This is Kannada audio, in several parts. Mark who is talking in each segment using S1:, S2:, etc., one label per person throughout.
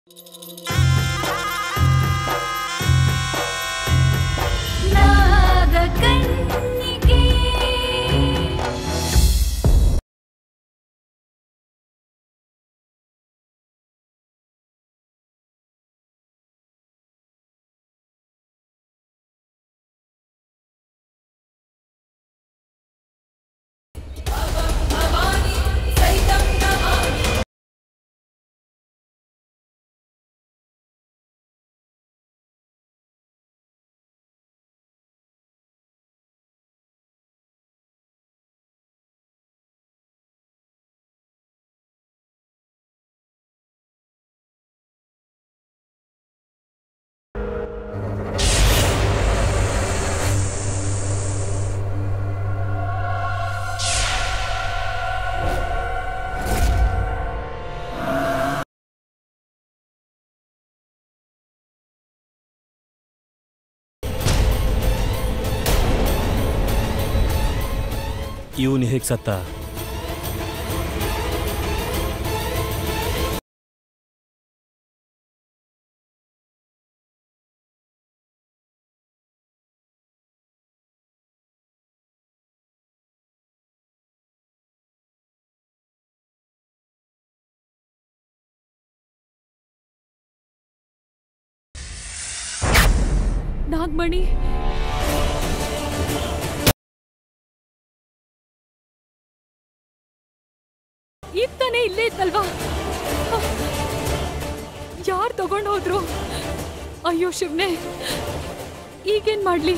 S1: ನಾಗಕನ್ನಿಕೆ
S2: ಇವನು ಹೇಗೆ ಸತ್ತ
S1: ನಾಗಮಣಿ ಈಗ ತಾನೇ ಇಲ್ಲೇ ಇತ್ತಲ್ವಾ ಯಾರು ತಗೊಂಡು ಹೋದ್ರು ಅಯ್ಯೋ ಶಿವ್ನೆ ಈಗೇನ್ ಮಾಡ್ಲಿ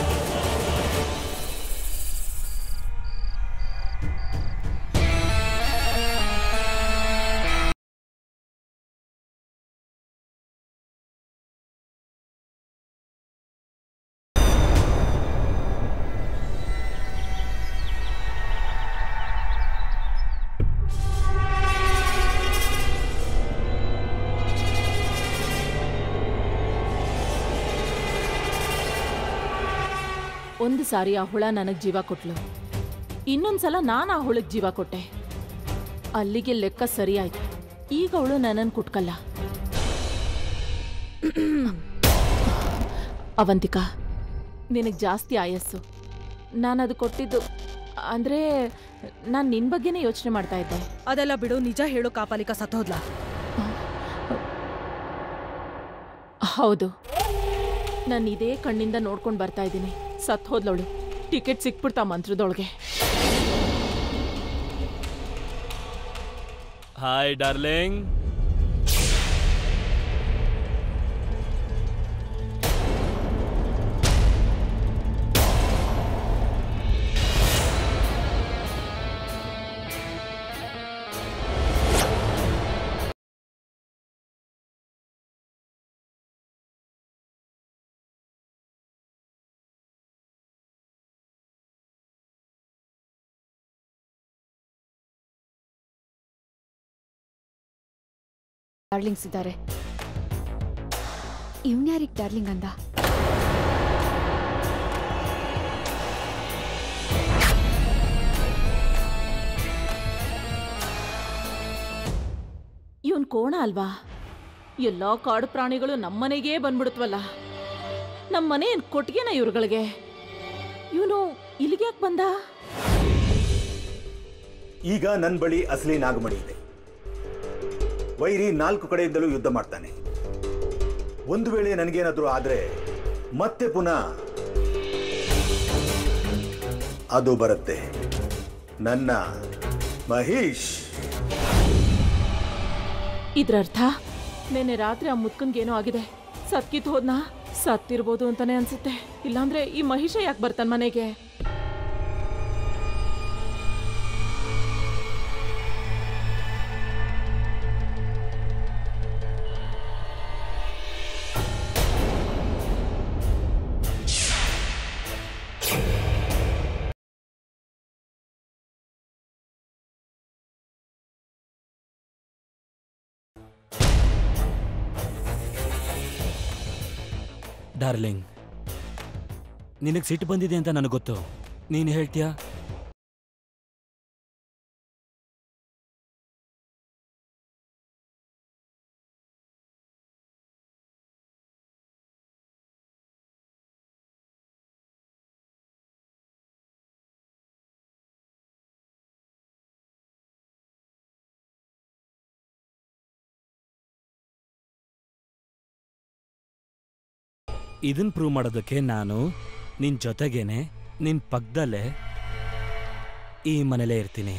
S3: ಒಂದು ಸಾರಿ ಆ ಹುಳ ನನಗ್ ಜೀವ ಕೊಟ್ಲು ಇನ್ನೊಂದ್ಸಲ ನಾನು ಆ ಹುಳಗ್ ಜೀವ ಕೊಟ್ಟೆ ಅಲ್ಲಿಗೆ ಲೆಕ್ಕ ಸರಿಯಾಯ್ತು ಈಗ ಅವಳು ನನ್ನನ್ನು ಕುಟ್ಕಲ್ಲ ಅವಂತಿಕಾ ನಿನಗೆ ಜಾಸ್ತಿ ಆಯಸ್ಸು ನಾನು ಅದು ಕೊಟ್ಟಿದ್ದು ಅಂದರೆ ನಾನು ನಿನ್ನ ಬಗ್ಗೆನೇ ಯೋಚನೆ ಮಾಡ್ತಾ ಇದ್ದೆ
S4: ಅದೆಲ್ಲ ಬಿಡು ನಿಜ ಹೇಳು ಕಾಪಾಲಿಕ ಸತ್ತೋದ್ಲಾ
S3: ಹೌದು ನಾನು ಇದೇ ಕಣ್ಣಿಂದ ನೋಡ್ಕೊಂಡು ಬರ್ತಾ ಇದ್ದೀನಿ ಸತ್ ಹೋದ್ಲವಳು ಟಿಕೆಟ್ ಸಿಕ್ಬಿಡ್ತಾ ಮಂತ್ರದೊಳಗೆ
S2: ಹಾಯ್ ಡಾರ್ಲಿಂಗ್
S5: ಡಾರ್ಲಿಂಗ್ಸ್ ಇದ್ದಾರೆ ಇವ್ನ್ಯಾರಿಗ್ ಡಾರ್ಲಿಂಗ್ ಅಂದ
S3: ಇವನ್ ಕೋಣ ಅಲ್ವಾ ಎಲ್ಲ ಕಾಡು ಪ್ರಾಣಿಗಳು ನಮ್ಮನೆಗೇ ಬಂದ್ಬಿಡುತ್ತವಲ್ಲ ನಮ್ಮನೆ ಏನ್ ಕೊಟ್ಟಿಗೆನ ಇವ್ರುಗಳಿಗೆ ಇವನು ಇಲ್ಲಿಗೆ ಯಾಕೆ ಬಂದ
S6: ಈಗ ನನ್ನ ಬಳಿ ಅಸಲಿ ನಾಗಮಣಿ ಇದೆ ವೈರಿ ನಾಲ್ಕು ಕಡೆಯಿಂದಲೂ ಯುದ್ಧ ಮಾಡ್ತಾನೆ ಒಂದು ವೇಳೆ ನನಗೇನಾದ್ರೂ ಆದ್ರೆ ಮತ್ತೆ ಪುನಃ ಅದು ಬರುತ್ತೆ ನನ್ನ ಮಹೇಶ್
S3: ಇದ್ರರ್ಥ ನೆನ್ನೆ ರಾತ್ರಿ ಆ ಮುತ್ಕನ್ಗೇನೋ ಆಗಿದೆ ಸತ್ಕಿತ್ ಹೋದ್ನಾ ಸತ್ತಿರ್ಬೋದು ಅಂತಾನೆ ಅನ್ಸುತ್ತೆ ಇಲ್ಲಾಂದ್ರೆ ಈ ಮಹಿಷ ಯಾಕೆ ಬರ್ತಾನ ಮನೆಗೆ
S2: ಡಾರ್ಲಿಂಗ್ ನಿನಗೆ ಸಿಟ್ಟು ಬಂದಿದೆ ಅಂತ ನನಗೆ ಗೊತ್ತು ನೀನು ಹೇಳ್ತೀಯಾ ಇದನ್ ಪ್ರೂವ್ ಮಾಡೋದಕ್ಕೆ ನಾನು ನಿನ್ ಜೊತೆಗೇನೆ ನಿನ್ ಪಕ್ಕದಲ್ಲೇ ಈ ಮನೇಲೇ ಇರ್ತೀನಿ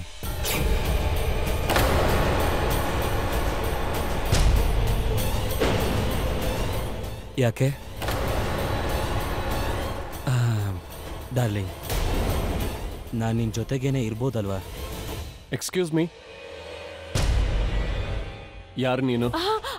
S2: ಯಾಕೆ ಡಾರ್ಲಿಂಗ್ ನಾನು ನಿನ್ ಜೊತೆಗೇನೆ ಇರ್ಬೋದಲ್ವಾ
S7: ಎಕ್ಸ್ಕ್ಯೂಸ್ ಮೀ ಯಾರು ನೀನು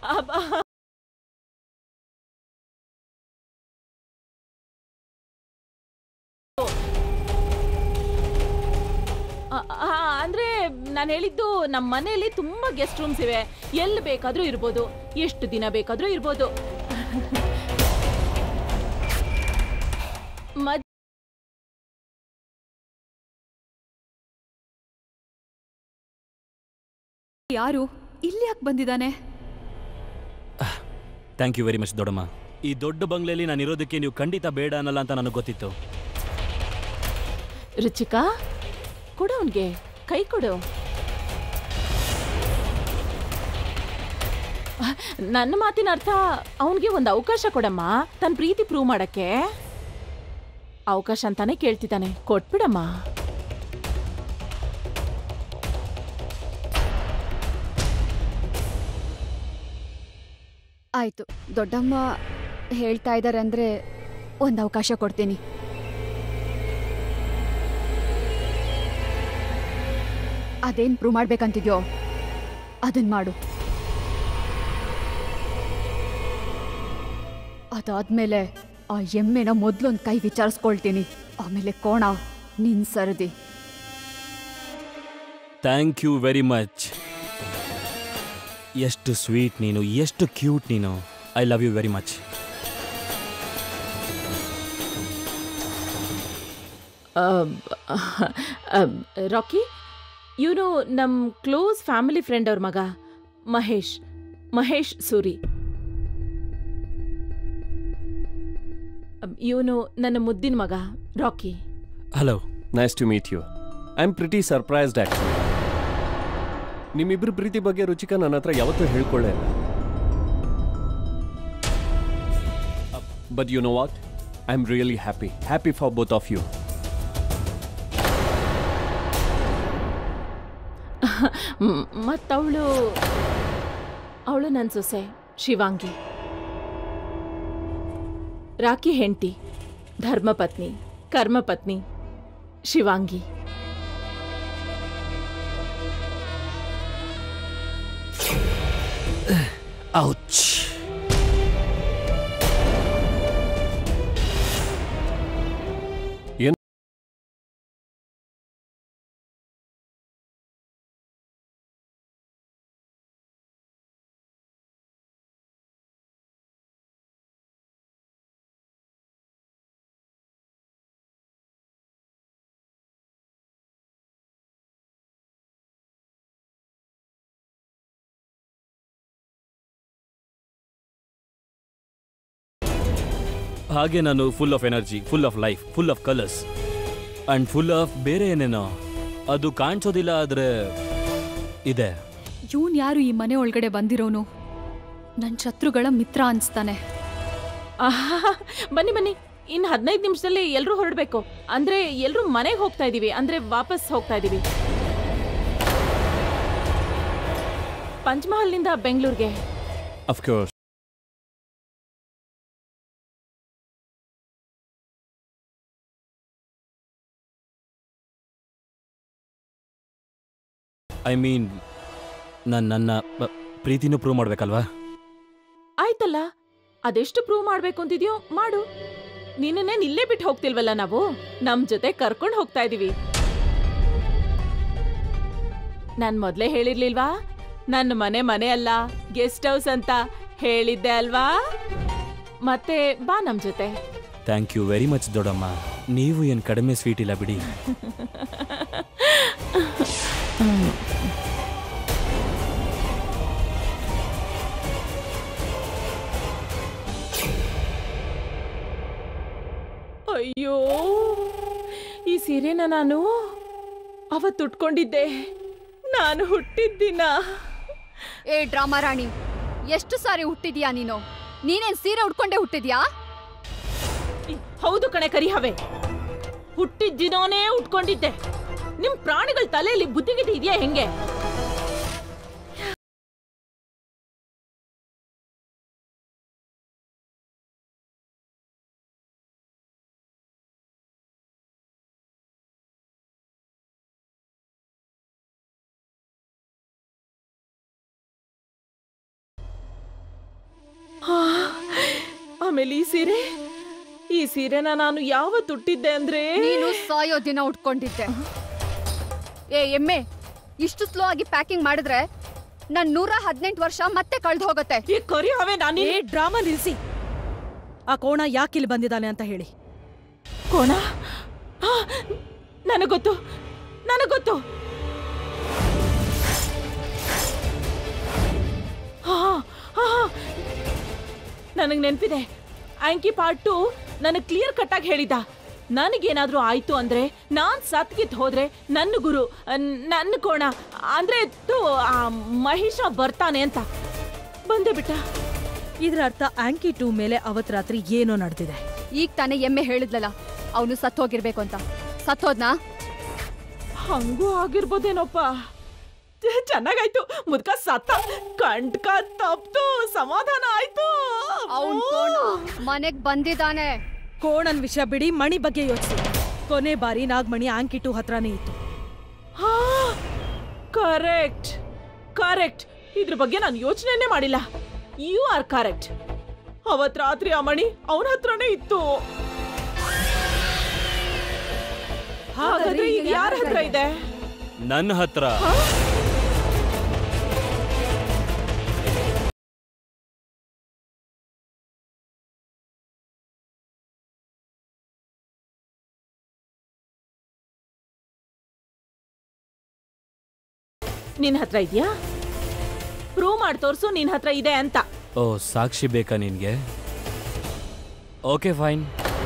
S3: ಆ, ಆ, ಅಂದ್ರೆ ನಾನು ಹೇಳಿದ್ದು ನಮ್ಮ ಮನೆಯಲ್ಲಿ ತುಂಬಾ ಗೆಸ್ಟ್ ರೂಮ್ಸ್ ಇವೆ ಎಲ್ಲಿ ಬೇಕಾದ್ರೂ ಇರ್ಬೋದು ಎಷ್ಟು ದಿನ ಬೇಕಾದ್ರೂ ಇರ್ಬೋದು ಮದ್-
S1: ಯಾರು ಇಲ್ಲಿ ಯಾಕೆ ಬಂದಿದ್ದಾನೆ
S2: ಥ್ಯಾಂಕ್ ಯು ವೆರಿ ಮಚ್ ದೊಡ್ಡಮ್ಮ ಈ ದೊಡ್ಡ ಬಂಗ್ಲೆಯಲ್ಲಿ ನಾನು ಇರೋದಕ್ಕೆ ನೀವು ಖಂಡಿತ ಬೇಡ ಅನ್ನಲ್ಲ ಅಂತ ನನಗೆ ಗೊತ್ತಿತ್ತು
S3: ರುಚಿಕಾ ಕೊಡು ಅವನ್ಗೆ ಕೈ ಕೊಡು ನನ್ನ ಮಾತಿನ ಅರ್ಥ ಅವನಿಗೆ ಒಂದು ಅವಕಾಶ ಕೊಡಮ್ಮ ತನ್ನ ಪ್ರೀತಿ ಪ್ರೂವ್ ಮಾಡಕ್ಕೆ ಅವಕಾಶ ಅಂತಾನೆ ಕೇಳ್ತಿದ್ದಾನೆ ಕೊಟ್ಬಿಡಮ್ಮ
S5: ಆಯ್ತು ದೊಡ್ಡಮ್ಮ ಹೇಳ್ತಾ ಇದ್ದಾರೆ ಅಂದ್ರೆ ಒಂದು ಅವಕಾಶ ಕೊಡ್ತೀನಿ ಅದೇನ್ ಪ್ರೂವ್ ಮಾಡ್ಬೇಕಂತಿದ್ಯೋ ಅದನ್ ಮಾಡು ಅದಾದ್ಮೇಲೆ ಆ ಎಮ್ಮೆನ ಮೊದ್ಲೊಂದ್ ಕೈ ವಿಚಾರಿಸ್ಕೊಳ್ತೀನಿ ಆಮೇಲೆ ಕೋಣ ನಿನ್ ಸರದಿ
S2: ಥ್ಯಾಂಕ್ ಯು ವೆರಿ ಮಚ್ ಎಷ್ಟು ಸ್ವೀಟ್ ನೀನು ಎಷ್ಟು ಕ್ಯೂಟ್ ನೀನು I love you very much
S3: Rocky ಇವನು ನಮ್ಮ ಕ್ಲೋಸ್ ಫ್ಯಾಮಿಲಿ ಫ್ರೆಂಡ್ ಅವ್ರ ಮಗ ಮಹೇಶ್ ಮಹೇಶ್ ಸೂರಿ ಇವನು ನನ್ನ ಮುದ್ದಿನ ಮಗ Rocky
S2: hello
S7: nice to meet you I am pretty surprised actually ನಿಮ್ಮಿಬ್ಬರ ಪ್ರೀತಿ ಬಗ್ಗೆ ರುಚಿಕ ನನ್ನ ಹತ್ರ ಯಾವತ್ತೂ ಹೇಳ್ಕೊಳ್ಳೇ ಇಲ್ಲ but you know what I am really happy happy for both of you
S3: ಮತ್ತವಳು ಅವಳು ನನ್ನ ಸೊಸೆ ಶಿವಾಂಗಿ ರಾಕಿ ಹೆಂಡತಿ ಧರ್ಮಪತ್ನಿ ಕರ್ಮಪತ್ನಿ ಶಿವಾಂಗಿ
S2: ಔಚ್
S7: ಏನ್
S2: ಹಾಗೆ ನಾನು full of energy full of life full of colours and full of ಬೇರೆ ಏನೇನೋ ಅದು ಕಾಣಿಸೋದಿಲ್ಲ ಆದ್ರೆ ಇದೆ
S1: ಇವನ್ ಯಾರು ಈ ಮನೆ ಒಳಗಡೆ ಬಂದಿರೋನು ನನ್ನ ಶತ್ರುಗಳ ಮಿತ್ರ ಅನ್ಸ್ತಾನೆ
S3: ಆಹಾ, ಬನ್ನಿ ಬನ್ನಿ ಇನ್ನು ಹದಿನೈದು ನಿಮಿಷದಲ್ಲಿ ಎಲ್ಲರೂ ಹೊರಡಬೇಕು ಅಂದ್ರೆ ಎಲ್ಲರೂ ಮನೆಗೆ ಹೋಗ್ತಾ ಇದೀವಿ ಅಂದ್ರೆ ವಾಪಸ್ ಹೋಗ್ತಾ ಇದೀವಿ ಪಂಚಮಹಲ್ನಿಂದ ಬೆಂಗಳೂರಿಗೆ
S7: ಅಫ್ಕೋರ್ಸ್
S2: ಐ ಮೀನ್ ನಾನು ನನ್ನ ಬ- ಪ್ರೀತಿನೂ ಪ್ರೂವ್ ಮಾಡ್ಬೇಕಲ್ವಾ
S3: ಆಯ್ತಲ್ಲ ಅದೆಷ್ಟು ಪ್ರೂವ್ ಮಾಡ್ಬೇಕು ಅಂತಿದ್ಯೋ ಮಾಡು ನಿನ್ನನ್ನೇನ್ ಇಲ್ಲೇ ಬಿಟ್ಟು ಹೋಗ್ತಿಲ್ವಲ್ಲ ನಾವು ನಮ್ ಜೊತೆ ಕರ್ಕೊಂಡು ಹೋಗ್ತಾ ಇದೀವಿ ನಾನ್ ಮೊದ್ಲೇ ಹೇಳಿರ್ಲಿಲ್ವಾ ನನ್ನ ಮನೆ ಮನೆ ಅಲ್ಲ ಗೆಸ್ಟ್ ಹೌಸ್ ಅಂತ ಹೇಳಿದ್ದೆ ಅಲ್ವಾ ಮತ್ತೆ ಬಾ ನಮ್ ಜೊತೆ
S2: ಥ್ಯಾಂಕ್ ಯು ವೆರಿ ಮಚ್ ದೊಡ್ಡಮ್ಮ ನೀವು ಏನು ಕಡಿಮೆ ಸ್ವೀಟ್ ಇಲ್ಲ ಬಿಡಿ
S3: ಅಯ್ಯೋ ಈ ಸೀರೆನ ನಾನು ಅವತ್ತು ಉಟ್ಕೊಂಡಿದ್ದೆ ನಾನು ಹುಟ್ಟಿದ್ದಿನ
S5: ಏ ಡ್ರಾಮಾ ರಾಣಿ ಎಷ್ಟು ಸಾರಿ ಹುಟ್ಟಿದ್ಯಾ ನೀನು ನೀನೇನ್ ಸೀರೆ ಉಟ್ಕೊಂಡೇ ಹುಟ್ಟಿದ್ಯಾ
S3: ಹೌದು ಕಣೆ ಕರಿಹವೆ ಹುಟ್ಟಿದ ದಿನೋನೇ ಉಟ್ಕೊಂಡಿದ್ದೆ ನಿಮ್ ಪ್ರಾಣಿಗಳ ತಲೆಯಲ್ಲಿ ಬುದ್ಧಿಗಿದ್ದಿ ಇದೆಯಾ ಹೆಂಗೆ ಆ, ಆಮೇಲೆ ಈ ಸೀರೆ ಈ ಸೀರೆನ ನಾನು ಯಾವತ್ತು ಉಟ್ಟಿದ್ದೆ ಅಂದ್ರೆ
S5: ನೀನು ಸಾಯೋ ದಿನ ಉಟ್ಕೊಂಡಿದ್ದೆ ಏ ಎಮ್ಮೆ ಇಷ್ಟು ಸ್ಲೋ ಆಗಿ ಪ್ಯಾಕಿಂಗ್ ಮಾಡಿದ್ರೆ ನನ್ ನೂರ ಹದಿನೆಂಟು ವರ್ಷ ಮತ್ತೆ ಕಳ್ದು ಹೋಗುತ್ತೆ
S3: ಈ ಕರಿ ಹವೆ ನಾನು
S4: ಏ ಡ್ರಾಮಾ ನಿಲ್ಸಿ ಆ ಕೋಣ ಯಾಕಿಲ್ಲಿ ಬಂದಿದ್ದಾನೆ ಅಂತ ಹೇಳಿ
S3: ಕೋಣ ನನಗೆ ಗೊತ್ತು ನನಗೆ ಗೊತ್ತು ನನಗೆ ನೆನಪಿದೆ ಆಂಕಿ ಪಾರ್ಟು ನನಗೆ ಕ್ಲಿಯರ್ ಕಟ್ ಆಗಿ ಹೇಳಿದ್ದ ನನಗೇನಾದ್ರೂ ಆಯ್ತು ಅಂದ್ರೆ ನಾನ್ ಸತ್ಗಿತ್ ಹೋದ್ರೆ ನನ್ನ ಗುರು ಅನ್- ನನ್ನ ಕೋಣ ಅಂದ್ರೆ ತು, ಆ ಮಹಿಷ ಬರ್ತಾನೆ ಅಂತ ಬಂದೆ ಬಿಟ್ಟ
S4: ಇದ್ರ ಅರ್ಥ ಆಂಕಿ ಟೂ ಮೇಲೆ ಅವತ್ ರಾತ್ರಿ ಏನೋ ನಡೆದಿದೆ
S5: ಈಗ ತಾನೇ ಎಮ್ಮೆ ಹೇಳಿದ್ಲಲ್ಲ ಅವನು ಸತ್ತೋಗಿರ್ಬೇಕು ಅಂತ ಸತ್ತೋದ್ನಾ
S3: ಹಂಗೂ ಆಗಿರ್ಬೋದೇನೋಪ್ಪ ಚೆನ್ನಾಗಾಯ್ತು ಮುದ್ಕ ಸತ್ತ ಕಂಟ್ಕ ತಪ್ತು ಸಮಾಧಾನ ಆಯ್ತು
S5: ಅವನ್ ಕೋಣ ಮನೆಗ್ ಬಂದಿದ್ದಾನೆ
S4: ಕೋಣನ್ ವಿಷಯ ಬಿಡಿ ಮಣಿ ಬಗ್ಗೆ ಯೋಚಿಸಿ ಕೊನೆ ಬಾರಿ ನಾಗಮಣಿ ಆಂಕಿ ಟೂ ಹತ್ರನೇ ಇತ್ತು
S3: ಹಾ ಕರೆಕ್ಟ್ ಕರೆಕ್ಟ್ ಇದ್ರ ಬಗ್ಗೆ ನಾನು ಯೋಚನೆನೇ ಮಾಡಿಲ್ಲ ಯು ಆರ್ ಕರೆಕ್ಟ್ ಅವತ್ ರಾತ್ರಿ ಆ ಮಣಿ ಅವನ ಹತ್ರನೇ ಇತ್ತು ಹಾಗಾದ್ರೆ ಈಗ ಯಾರ ಹತ್ರ ಇದೆ
S2: ನನ್ನ ಹತ್ರ
S3: ನಿನ್ ಹತ್ರ ಇದೆಯಾ ಪ್ರೂವ್ ಮಾಡಿ ತೋರ್ಸು ನಿನ್ ಹತ್ರ ಇದೆ ಅಂತ
S2: ಓ ಸಾಕ್ಷಿ ಬೇಕಾ ನಿನ್ಗೆ ಓಕೆ ಫೈನ್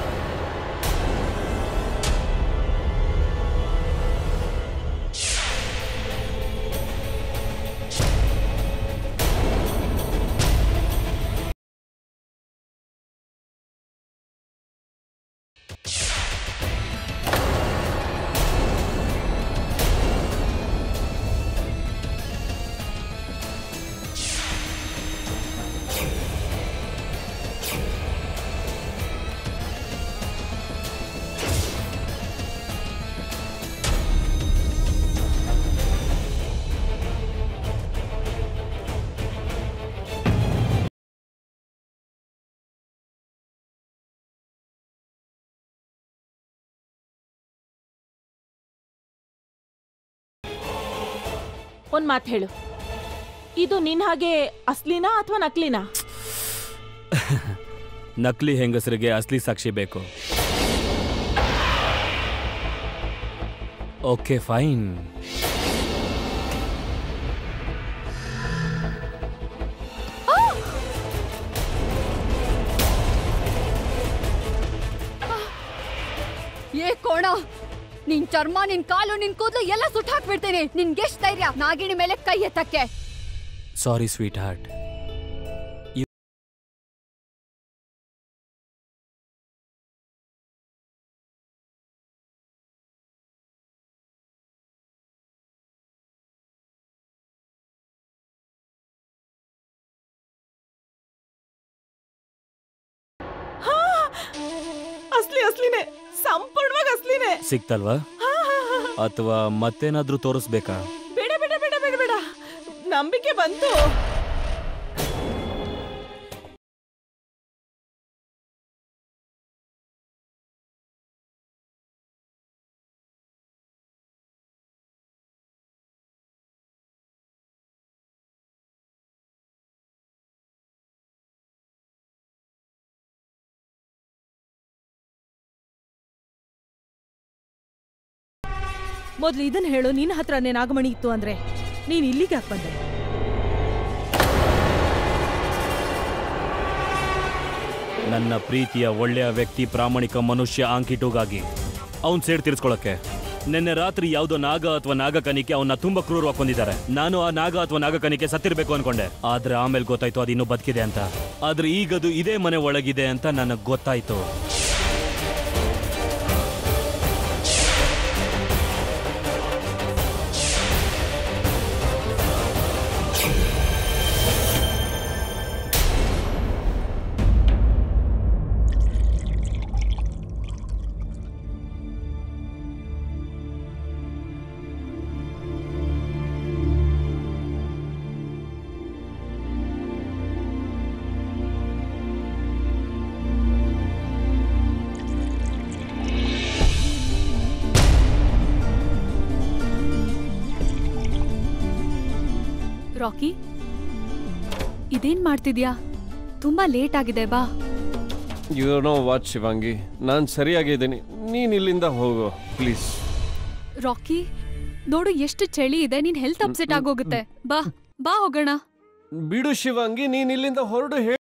S3: ಒಂದ್ ಮಾತು ಹೇಳು ಇದು ನಿನ್ ಹಾಗೆ ಅಸ್ಲಿನಾ ಅಥವಾ ನಕಲಿನಾ
S2: ನಕಲಿ ಹೆಂಗಸರಿಗೆ ಅಸಲಿ ಸಾಕ್ಷಿ ಬೇಕು ಓಕೆ ಫೈನ್
S5: ಏ ಕೋಣ ನಿನ್ ಚರ್ಮ ನಿನ್ ಕಾಲು ನಿನ್ ಕೂದಲು ಎಲ್ಲ ಸುಟ್ಟು ಹಾಕ್ಬಿಡ್ತೀನಿ ನಿನ್ಗೆಷ್ಟ್ ಧೈರ್ಯ ನಾಗಿಣಿ ಮೇಲೆ ಕೈ ಎತ್ತಕ್ಕೆ
S2: ಸಾರಿ ಸ್ವೀಟ್ ಹಾರ್ಟ್
S3: ಹಾ! ಅಸ್ಲಿ ಅಸ್ಲಿನೇ ಸಂಪೂರ್ಣವಾಗಿ ಅಸ್ಲಿನೇ
S2: ಸಿಕ್ತಲ್ವಾ ಅಥವಾ ಮತ್ತೇನಾದ್ರೂ ತೋರಿಸ್ಬೇಕಾ
S3: ಬೇಡ ಬೇಡ ಬೇಡ ಬೇಡ ಬೇಡ ನಂಬಿಕೆ ಬಂತು
S4: ಮೊದ್ಲು ಇದನ್ನ ಹೇಳು ನಿನ್ನ ಹತ್ರನೇ ನಾಗಮಣಿ ಇತ್ತು ಅಂದ್ರೆ ನೀನ್ ಇಲ್ಲಿಗೆ ಯಾಕೆ ಬಂದೆ
S2: ನನ್ನ ಪ್ರೀತಿಯ ಒಳ್ಳೆಯ ವ್ಯಕ್ತಿ ಪ್ರಾಮಾಣಿಕ ಮನುಷ್ಯ ಆಂಕಿಟುಗಾಗಿ ಅವನ್ ಸೇಡ್ ತೀರಿಸ್ಕೊಳಕ್ಕೆ ನಿನ್ನೆ ರಾತ್ರಿ ಯಾವುದೋ ನಾಗ ಅಥವಾ ನಾಗಕನಿಕೆ ಅವನ್ನ ತುಂಬಾ ಕ್ರೂರವಾಗಿ ಕೊಂದಿದ್ದಾರೆ ನಾನು ಆ ನಾಗ ಅಥವಾ ನಾಗಕನಿಕೆ ಸತ್ತಿರ್ಬೇಕು ಅನ್ಕೊಂಡೆ ಆದ್ರೆ ಆಮೇಲೆ ಗೊತ್ತಾಯ್ತು ಅದು ಇನ್ನೂ ಬದುಕಿದೆ ಅಂತ ಆದ್ರೆ ಈಗದು ಇದೇ ಮನೆ ಒಳಗಿದೆ ಅಂತ ನನಗೆ ಗೊತ್ತಾಯ್ತು
S1: ರಾಕಿ ಇದೇನ್ ಮಾಡ್ತಿದ್ಯಾ ತುಂಬಾ ಲೇಟ್ ಆಗಿದೆ ಬಾ
S7: ಯು ನೋ ವಾಟ್ ಶಿವಾಂಗಿ ನಾನು ಸರಿಯಾಗಿದ್ದೀನಿ ನೀನು ಇಲ್ಲಿಂದ ಹೋಗು ಪ್ಲೀಸ್
S1: ರಾಕಿ ನೋಡು ಎಷ್ಟು ಚಳಿ ಇದೆ ನಿನ್ ಹೆಲ್ತ್ ಅಪ್ಸೆಟ್ ಆಗೋಗುತ್ತೆ ಬಾ ಬಾ ಹೋಗೋಣ
S7: ಬಿಡು ಶಿವಾಂಗಿ ನೀನು ಇಲ್ಲಿಂದ ಹೊರಡು ಹೇಳಿ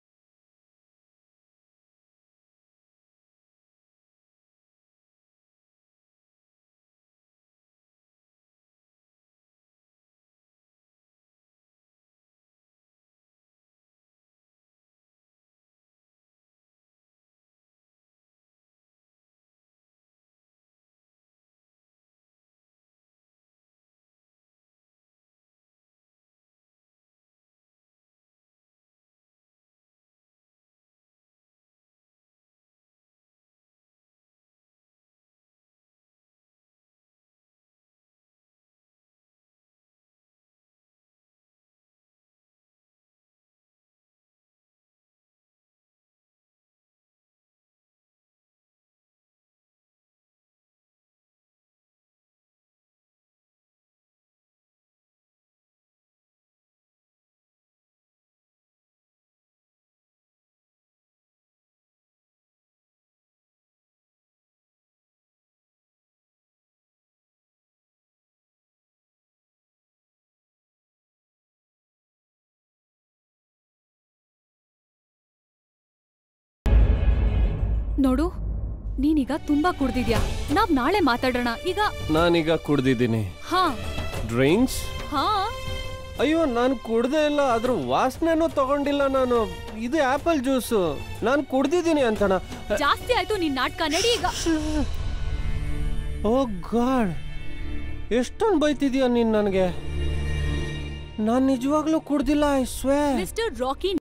S1: ನೋಡು ನೀನೀಗ ತುಂಬಾ ಕುಡ್ದಿದ್ಯಾ ನಾವ್ ನಾಳೆ ಮಾತಾಡೋಣ ಈಗ
S7: ನಾನೀಗ ಕುಡ್ದಿದ್ದೀನಿ
S1: ಹಾ
S7: ಡ್ರಿಂಕ್ಸ್
S1: ಹಾ
S7: ಅಯ್ಯೋ ನಾನು ಕುಡ್ದೇ ಇಲ್ಲ ಅದ್ರ ವಾಸನೆನೂ ತಗೊಂಡಿಲ್ಲ ನಾನು ಇದು ಆಪಲ್ ಜ್ಯೂಸು ನಾನು ಕುಡ್ದಿದ್ದೀನಿ ಅಂತಣ
S1: ಜಾಸ್ತಿ ಆಯ್ತು ನಿನ್ ನಾಟಕ ನಡಿ ಈಗ
S7: ಓ ಗಾಡ್ ಎಷ್ಟೊಂದು ಬೈತಿದ್ಯಾ ನೀನು ನನಗೆ ನಾನು ನಿಜವಾಗ್ಲೂ ಕುಡ್ದಿಲ್ಲ I swear
S1: mister Rocky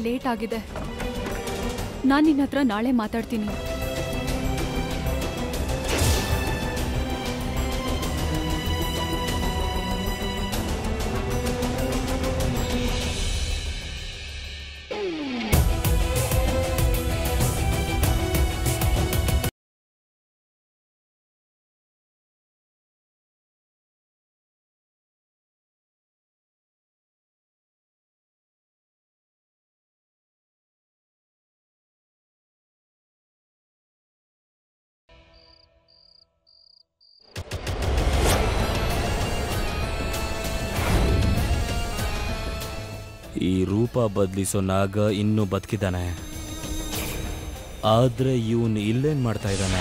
S1: late ಆಗಿದೆ ನಾನು ನಿನ್ನ ಹತ್ರ ನಾಳೆ ಮಾತಾಡ್ತೀನಿ
S2: ಈ ರೂಪ ಬದಲಿಸೋ ನಾಗ ಇನ್ನೂ ಬದುಕಿದ್ದಾನೆ ಆದ್ರೆ ಇವನು ಇಲ್ಲೇನ್ ಮಾಡ್ತಾ ಇದ್ದಾನೆ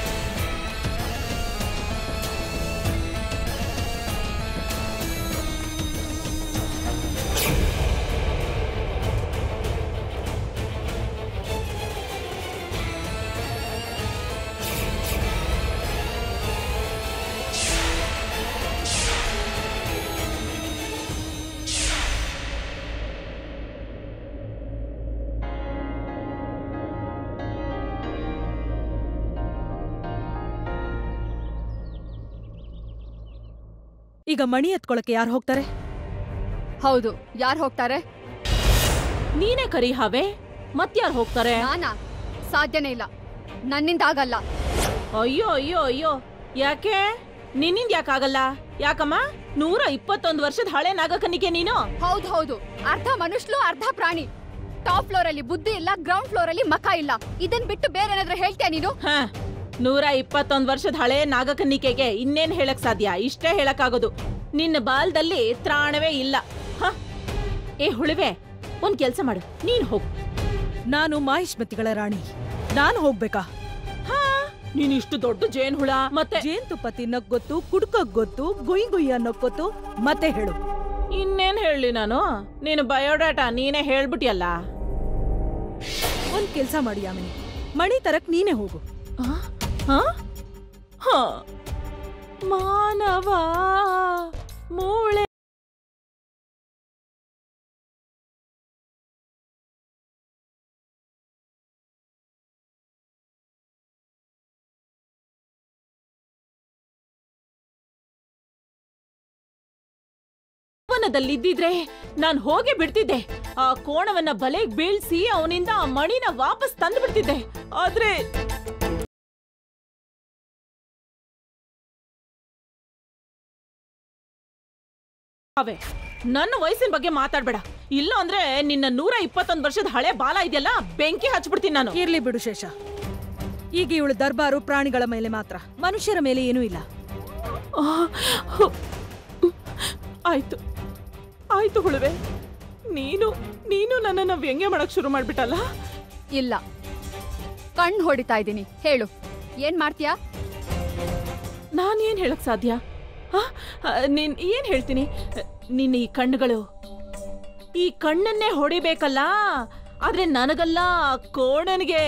S4: ಈಗ ಮಣಿ ಎತ್ಕೊಳಕ್ಕೆ ಯಾರು ಹೋಗ್ತಾರೆ
S5: ಹೌದು ಯಾರು ಹೋಗ್ತಾರೆ
S3: ನೀನೇ ಕರಿ ಹಾವೆ ಮತ್ಯಾರು ಹೋಗ್ತಾರೆ
S5: ನಾನಾ ಸಾಧ್ಯನೇ ಇಲ್ಲ ನನ್ನಿಂದ ಆಗಲ್ಲ
S3: ಅಯ್ಯೋ ಅಯ್ಯೋ ಅಯ್ಯೋ ಯಾಕೆ ನಿನ್ನಿಂದ ಯಾಕಾಗಲ್ಲ ಯಾಕಮ್ಮ ನೂರ ಇಪ್ಪತ್ತೊಂದು ವರ್ಷದ ಹಳೆ ನಾಗಕನ್ನಿಕೆ ನೀನು
S5: ಹೌದು ಹೌದು ಅರ್ಧ ಮನುಷ್ಯಲು ಅರ್ಧ ಪ್ರಾಣಿ ಟಾಪ್ ಫ್ಲೋರ್ ಅಲ್ಲಿ ಬುದ್ಧಿ ಇಲ್ಲ ಗ್ರೌಂಡ್ ಫ್ಲೋರ್ ಅಲ್ಲಿ ಮಖ ಇಲ್ಲ ಇದನ್ ಬಿಟ್ಟು ಬೇರೆ ಏನಾದ್ರೂ ಹೇಳ್ತೀಯ ನೀನು
S3: ಹ ನೂರ ಇಪ್ಪತ್ತೊಂದು ವರ್ಷದ ಹಳೆ ನಾಗಕನ್ನಿಕೆಗೆ ಇನ್ನೇನ್ ಹೇಳಕ್ ಸಾಧ್ಯ ಇಷ್ಟೇ ಹೇಳಕ್ಕಾಗೋದು ನಿನ್ನ ಬಾಲ್ದಲ್ಲಿ ತ್ರಾಣವೇ ಇಲ್ಲ ಹ ಏ ಹುಳಿವೆ ಒಂದ್ ಕೆಲ್ಸ ಮಾಡು ನೀನ್ ಹೋಗು
S4: ನಾನು ಮಾಹಿಷ್ಮತಿಗಳ ರಾಣಿ ನಾನು ಹೋಗ್ಬೇಕಾ
S3: ಹಾ ನೀನ್ ಇಷ್ಟು ದೊಡ್ಡ ಜೇನ್ ಹುಳ ಮತ್ತೆ
S4: ಜೇನ್ತುಪ್ಪ ತಿನ್ನಕ್ ಗೊತ್ತು ಕುಡ್ಕಕ್ ಗೊತ್ತು ಗುಯ್ ಗುಯ್ ಅನ್ನೋಕ್ ಗೊತ್ತು ಮತ್ತೆ ಹೇಳು
S3: ಇನ್ನೇನ್ ಹೇಳಿ ನಾನು ನೀನು ಬಯೋಡಾಟಾ ನೀನೇ ಹೇಳ್ಬಿಟ್ಟಿಯಲ್ಲ
S4: ಒಂದ್ ಕೆಲ್ಸ ಮಾಡಿ ಯಾಮಿನಿ ಮಣಿ ತರಕ್ ನೀನೇ ಹೋಗು
S3: ಆ? ಆ? ಹ. ಮಾನವ ಮೂಳೆ ವನದಲ್ಲಿದ್ದಿದ್ರೆ ನಾನ್ ಹೋಗಿ ಬಿಡ್ತಿದ್ದೆ ಆ ಕೋಣವನ್ನ ಬಲೆಗ್ ಬೀಳ್ಸಿ ಅವನಿಂದ ಆ ಮಣಿನ ವಾಪಸ್ ತಂದು ಬಿಡ್ತಿದ್ದೆ ಆದ್ರೆ ಅವೇ ನನ್ನ ವಯಸ್ಸಿನ ಬಗ್ಗೆ ಮಾತಾಡ್ಬೇಡ ಇಲ್ಲ ಅಂದ್ರೆ ನಿನ್ನ ನೂರ ಇಪ್ಪತ್ತೊಂದು ವರ್ಷದ ಹಳೆ ಬಾಲ ಇದೆಯಲ್ಲ ಬೆಂಕಿ ಹಚ್ಬಿಡ್ತೀನಿ ನಾನು
S4: ಇರ್ಲಿ ಬಿಡು ಶೇಷ ಈಗ ಇವಳು ದರ್ಬಾರು ಪ್ರಾಣಿಗಳ ಮೇಲೆ ಮಾತ್ರ ಮನುಷ್ಯರ ಮೇಲೆ ಏನೂ ಇಲ್ಲ
S3: ಆ, ಹು. ಆಯ್ತು ಆಯ್ತು ಹುಳುವೆ ನೀನು ನೀನು ನನ್ನನ್ನ ವ್ಯಂಗ್ಯ ಮಾಡಕ್ ಶುರು ಮಾಡ್ಬಿಟ್ಟಲ್ಲ
S5: ಇಲ್ಲ ಕಣ್ಣು ಹೊಡಿತಾ ಇದ್ದೀನಿ ಹೇಳು ಏನ್ ಮಾಡ್ತೀಯಾ
S3: ನಾನ್ ಏನ್ ಹೇಳಕ್ ಸಾಧ್ಯ ಆ? ಆ, ನೀನ್ ಏನ್ ಹೇಳ್ತೀನಿ ನಿನ್ನ ಈ ಕಣ್ಣುಗಳು ಈ ಕಣ್ಣನ್ನೇ ಹೊಡಿಬೇಕಲ್ಲ ಆದ್ರೆ ನನಗಲ್ಲ ಆ ಕೋಣನಿಗೆ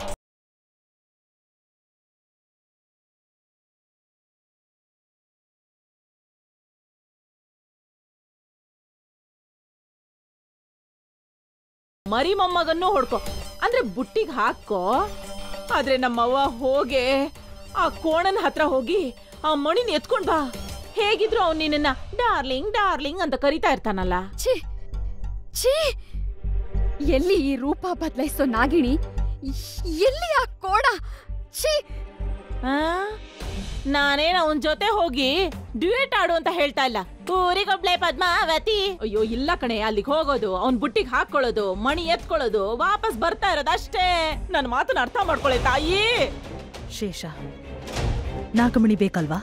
S3: ಮರಿ ಮೊಮ್ಮಗನ್ನು ಹೊಡ್ಕೊ ಅಂದ್ರೆ ಬುಟ್ಟಿಗೆ ಹಾಕೋ ಆದ್ರೆ ನಮ್ಮವ್ವ ಹೋಗೆ ಆ ಕೋಣನ ಹತ್ರ ಹೋಗಿ ಆ ಮಣಿನ ಎತ್ಕೊಂಡ್ ಬಾ ಹೇಗಿದ್ರು ಅವ್ನು ನಿನ್ನ ಡಾರ್ಲಿಂಗ್ ಡಾರ್ಲಿಂಗ್ ಅಂತ ಕರಿತಾ ಇರ್ತಾನಲ್ಲ
S5: ಛೀ ಛೀ ಎಲ್ಲಿ ಈ ರೂಪ ಬದಲಾಯಿಸೋ ನಾಗಿಣಿ ಎಲ್ಲಿ ಆ ಕೋಣ ಛೀ
S3: ಆ? ನಾನೇನ ಅವನ್ ಜೊತೆ ಹೋಗಿ ಡ್ಯೂಯೇಟ್ ಆಡು ಅಂತ ಹೇಳ್ತಾ ಇಲ್ಲ ಊರಿಗೊಬ್ಳೆ ಪದ್ಮಾವತಿ ಅಯ್ಯೋ ಇಲ್ಲ ಕಣೆ ಅಲ್ಲಿಗೆ ಹೋಗೋದು ಅವ್ನ್ ಬುಟ್ಟಿಗೆ ಹಾಕೊಳ್ಳೋದು ಮಣಿ ಎತ್ಕೊಳ್ಳೋದು ವಾಪಸ್ ಬರ್ತಾ ಇರೋದು ಅಷ್ಟೇ ನನ್ನ ಮಾತನ್ನ ಅರ್ಥ ಮಾಡ್ಕೊಳ್ಳೆ ತಾಯಿ
S4: ಶೇಷ ನಾಗಮಣಿ ಬೇಕಲ್ವಾ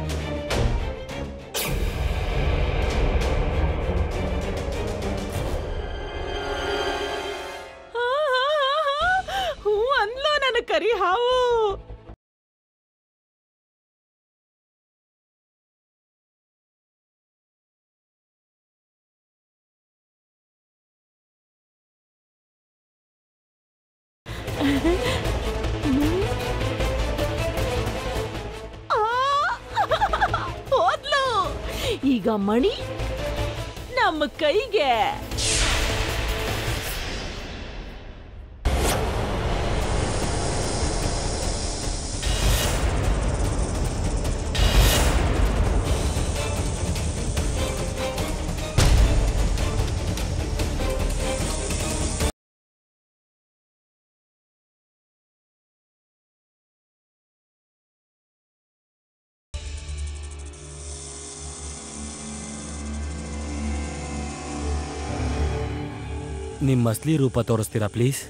S3: ಆ, ಆ, ಆ, ಆ. ಹೂ ಅನ್ಲೋ ನನ್ನ ಕರಿ ಹಾವು ಆ, ಹೋದ್ಲು ಈಗ ಮಣಿ ನಮ್ಮ ಕೈಗೆ
S2: ನಿಮ್ಮ ಅಸ್ಲಿ ರೂಪ ತೋರಿಸ್ತೀರಾ ಪ್ಲೀಸ್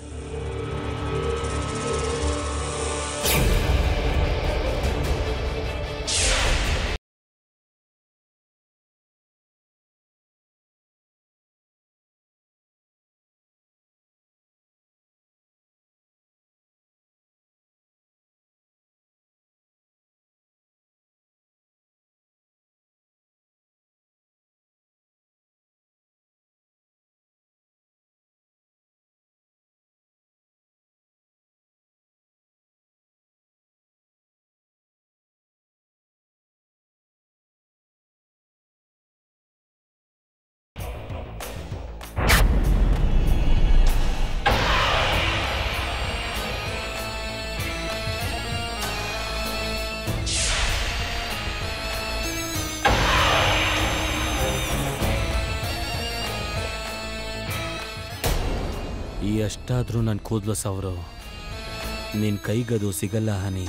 S2: ಈ ಅಷ್ಟಾದ್ರೂ ನನ್ನ ಕೂದಲು ಸವರು ನಿನ್ ಕೈಗದು ಸಿಗಲ್ಲ ಹನಿ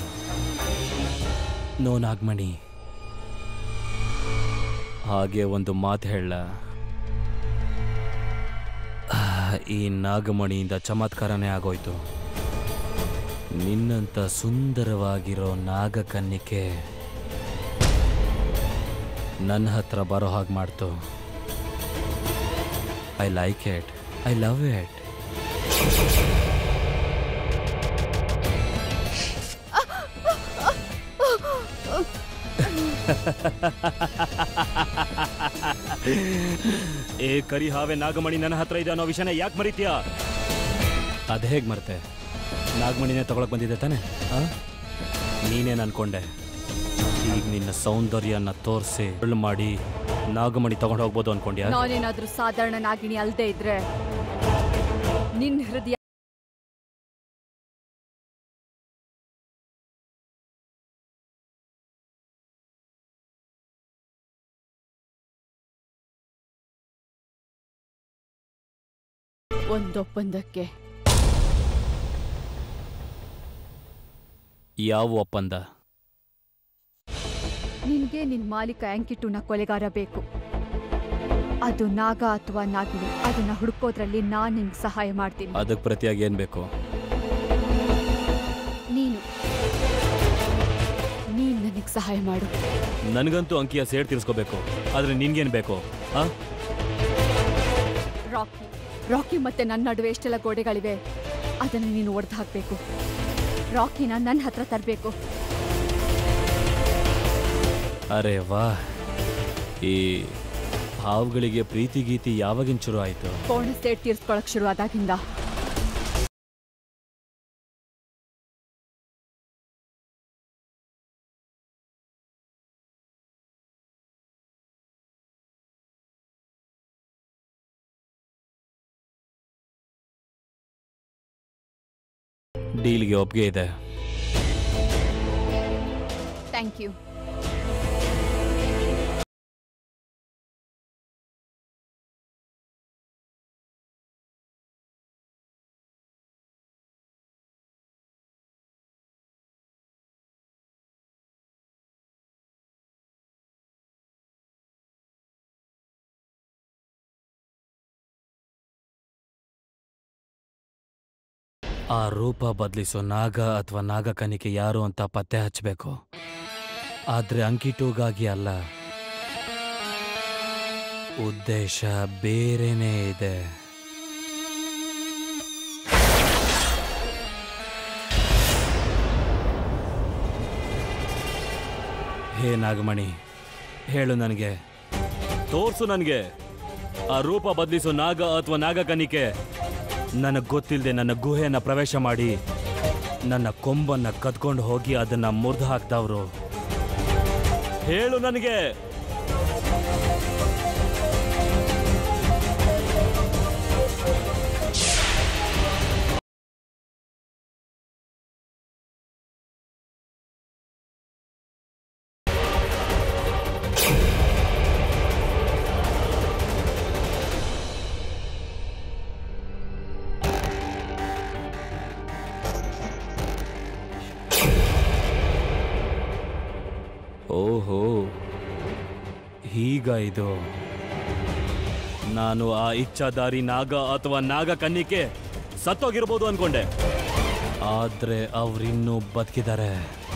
S2: ನೋ ನಾಗಮಣಿ ಹಾಗೆ ಒಂದು ಮಾತು ಹೇಳ ಈ ನಾಗಮಣಿಯಿಂದ ಚಮತ್ಕಾರನೇ ಆಗೋಯ್ತು ನಿನ್ನಂತ ಸುಂದರವಾಗಿರೋ ನಾಗಕನ್ನಿಕೆ ನನ್ನ ಹತ್ರ ಬರೋ ಹಾಗೆ ಮಾಡ್ತು I like it I love it ಏ ಕರಿ ಹಾವೆ ನಾಗಮಣಿ ನನ್ನ ಹತ್ರ ಇದೆ ಅನ್ನೋ ವಿಷಯನ ಯಾಕೆ ಮರಿತೀಯಾ ಅದ್ ಹೇಗ್ ಮರ್ತೆ ನಾಗಮಣಿನೇ ತಗೊಳಕ್ ಬಂದಿದ್ದೆ ತಾನೆ ಆ? ನೀನೇನ್ ಅನ್ಕೊಂಡೆ ಈಗ ನಿನ್ನ ಸೌಂದರ್ಯನ ತೋರಿಸಿ ಸುಳ್ಳು ಮಾಡಿ ನಾಗಮಣಿ ತಗೊಂಡು ಹೋಗ್ಬೋದು ಅನ್ಕೊಂಡ್ಯಾ
S5: ನಾನೇನಾದ್ರೂ ಸಾಧಾರಣ ನಾಗಿಣಿ ಅಲ್ದೇ ಇದ್ರೆ ನಿನ್ ಹೃದಯ ಒಂದೊಪ್ಪಂದಕ್ಕೆ
S2: ಯಾವ ಒಪ್ಪಂದ
S5: ನಿನ್ಗೆ ನಿನ್ ಮಾಲೀಕ ಆಂಕಿಟುನ ಕೊಲೆಗಾರ ಬೇಕು ಅದು ನಾಗ ಅಥವಾ ನಾಗಿಣಿ ಅದನ್ನ ಹುಡುಕೋದ್ರಲ್ಲಿ ನಾನ್ ನಿನ್ಗೆ ಸಹಾಯ ಮಾಡ್ತೀನಿ
S2: ಅದಕ್ಕೆ ಪ್ರತಿಯಾಗಿ ಏನ್ ಬೇಕು
S5: ನೀನು ನೀನ್ ನನಗ್ ಸಹಾಯ ಮಾಡು
S2: ನನಗಂತೂ ಅಂಕಿಯ ಸೇಡ್ ತೀರಿಸ್ಕೋಬೇಕು ಆದ್ರೆ ನಿನ್ಗೇನ್ ಬೇಕು ಆ
S5: ರಾಕಿ ರಾಕಿ ಮತ್ತೆ ನನ್ನ ನಡುವೆ ಎಷ್ಟೆಲ್ಲ ಗೋಡೆಗಳಿವೆ ಅದನ್ನು ನೀನು ಒಡೆದು ಹಾಕಬೇಕು ರಾಕಿನ ನನ್ನ ಹತ್ರ ತರಬೇಕು
S2: ಅರೆ ವಾ ಈ ಹಾವುಗಳಿಗೆ ಪ್ರೀತಿ ಗೀತಿ ಯಾವಾಗಿನ ಶುರು ಆಯ್ತು
S5: ಕೋಣ ಸೇಡ್ ತೀರ್ಸ್ಕೊಳಕ್ ಶುರುವಾದಾಗಿಂದ
S2: ಡೀಲ್ಗೆ ಒಪ್ಪಿಗೆ ಇದೆ
S5: ಥ್ಯಾಂಕ್ ಯು
S2: ಆ ರೂಪ ಬದಲಿಸೋ ನಾಗ ಅಥವಾ ನಾಗಕನಿಕೆ ಯಾರು ಅಂತ ಪತ್ತೆ ಹಚ್ಚಬೇಕು ಆದ್ರೆ ಅಂಕಿಟೂಗಾಗಿ ಅಲ್ಲ ಉದ್ದೇಶ ಬೇರೆನೇ ಇದೆ ಹೇ ನಾಗಮಣಿ ಹೇಳು ನನಗೆ ತೋರ್ಸು ನನಗೆ ಆ ರೂಪ ಬದಲಿಸೋ ನಾಗ ಅಥವಾ ನಾಗಕನಿಕೆ ನನಗೆ ಗೊತ್ತಿಲ್ಲದೆ ನನ್ನ ಗುಹೆಯನ್ನ ಪ್ರವೇಶ ಮಾಡಿ ನನ್ನ ಕೊಂಬನ್ನ ಕದ್ಕೊಂಡು ಹೋಗಿ ಅದನ್ನ ಮುರಿದು ಹಾಕ್ದವ್ರು ಹೇಳು ನನಗೆ ಓಹೋ ಹೀಗ ಇದು ನಾನು ಆ ಇಚ್ಛಾದಾರಿ ನಾಗ ಅಥವಾ ನಾಗ ಕನ್ನಿಕೆ ಸತ್ತೋಗಿರ್ಬೋದು ಅನ್ಕೊಂಡೆ ಆದ್ರೆ ಅವ್ರಿನ್ನೂ ಬದುಕಿದ್ದಾರೆ